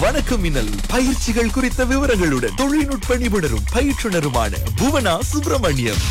வணக்கம் மின்னல் பயிற்சிகள் குறித்த விவரங்களுடன் தொழில்நுட்ப நிபுணரும் பயிற்றுனருமான புவனா சுப்பிரமணியம்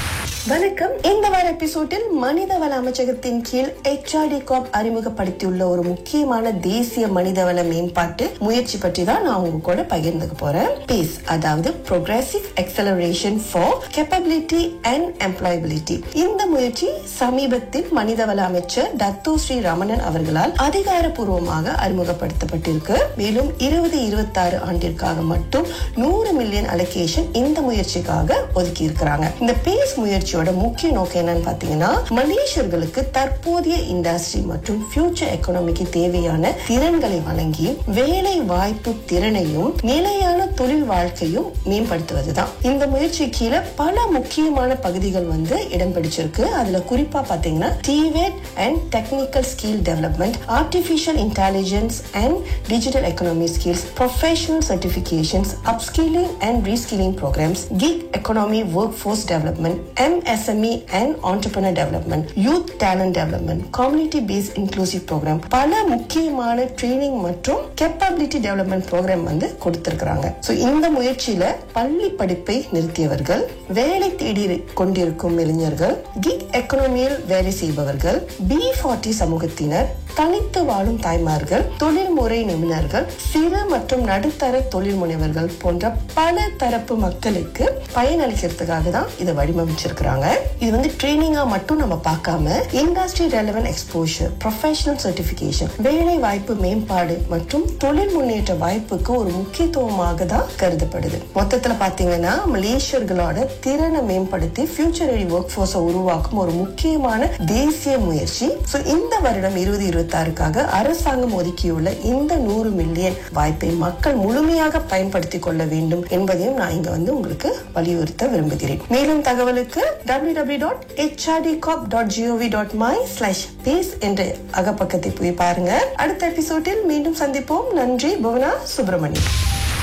வணக்கம் இந்த வார எபிசோடில் மனிதவள அமைச்சகத்தின் கீழ் HRD காப் அறிமுகப்படுத்தியுள்ள ஒரு முக்கியமான தேசிய மனிதவள மேம்பாட்டு முயற்சி பற்றி தான் நான் உங்க கூட பகிர்ந்துக்க போறேன் பேஸ் அதாவது progressive acceleration for capability and employability இந்த முயற்சி சமீபத்தில் மனிதவள அமைச்சர் டத்தோ ஸ்ரீ ரமணன் அவர்களால் அதிகாரப்பூர்வமாக அறிமுகப்படுத்தப்பட்டிருக்கு மேலும் இருபது இருபத்தாறு ஆண்டிற்காக மட்டும் நூறு மில்லியன் அலோகேஷன் இந்த முயற்சிக்காக ஒதுக்கி இருக்கிறாங்க இந்த பேஸ் முயற்சியோட முக்கிய நோக்கம் என்னன்னு பாத்தீங்கன்னா மலேசியர்களுக்கு தற்போதைய இண்டஸ்ட்ரி மற்றும் ஃபியூச்சர் எக்கனாமிக்கு தேவையான திறன்களை வழங்கி வேலை வாய்ப்பு திறனையும் நிலையான தொழில் வாழ்க்கையும் மேம்படுத்துவதுதான் இந்த முயற்சி கீழே பல முக்கியமான பகுதிகள் வந்து இடம் பிடிச்சிருக்கு அதுல குறிப்பா பாத்தீங்கன்னா TVET and technical skill development artificial intelligence and digital economy skills professional certifications upskilling and reskilling programs gig economy workforce development MSME and entrepreneur development, youth talent development, community based inclusive program பல முக்கியமான training மற்றும் capability development programme வந்து கொடுத்திருக்கிறாங்க so இந்த முயற்சியில பள்ளி படிப்பை நிறுத்தியவர்கள் வேலை தேடி கொண்டிருக்கும் இளைஞர்கள் கிக் எக்கனாமியில் வேலை செய்பவர்கள் பி ஃபார்ட்டி சமூகத்தினர் தனித்து வாழும் தாய்மார்கள் தொழில்முறை நிபுணர்கள் சிறு மற்றும் நடுத்தர தொழில் முனைவர்கள் போன்ற பல தரப்பு மக்களுக்கு பயனளிக்கிறதுக்காக தான் இதை வடிவமைச்சிருக்கிறாங்க இது வந்து ட்ரைனிங்கா மட்டும் நம்ம பார்க்காம industry relevant exposure professional certification வேலை வாய்ப்பு மேம்பாடு மற்றும் தொழில் முன்னேற்ற வாய்ப்புக்கு ஒரு முக்கியத்துவமாக தான் கருதப்படுது மொத்தத்துல பாத்தீங்கன்னா மலேசியர்களோட திறனை மேம்படுத்தி ஃபியூச்சர் ரெடி ஒர்க் ஃபோர்ஸை உருவாக்கும் ஒரு முக்கியமான தேசிய முயற்சி சோ இந்த வருடம் இருபது இருபத்தாறுக்காக அரசாங்கம் ஒதுக்கியுள்ள இந்த நூறு மில்லியன் வாய்ப்பை மக்கள் முழுமையாக பயன்படுத்திக் கொள்ள வேண்டும் என்பதையும் நான் இங்க வந்து உங்களுக்கு வலியுறுத்த விரும்புகிறேன் மேலும் தகவலுக்கு W W dot HRD corp dot G O V dot my slash PACE என்ற அகப்பக்கத்தை போய் பாருங்க அடுத்த எபிசோடில் மீண்டும் சந்திப்போம் நன்றி புவனா சுப்பிரமணியம்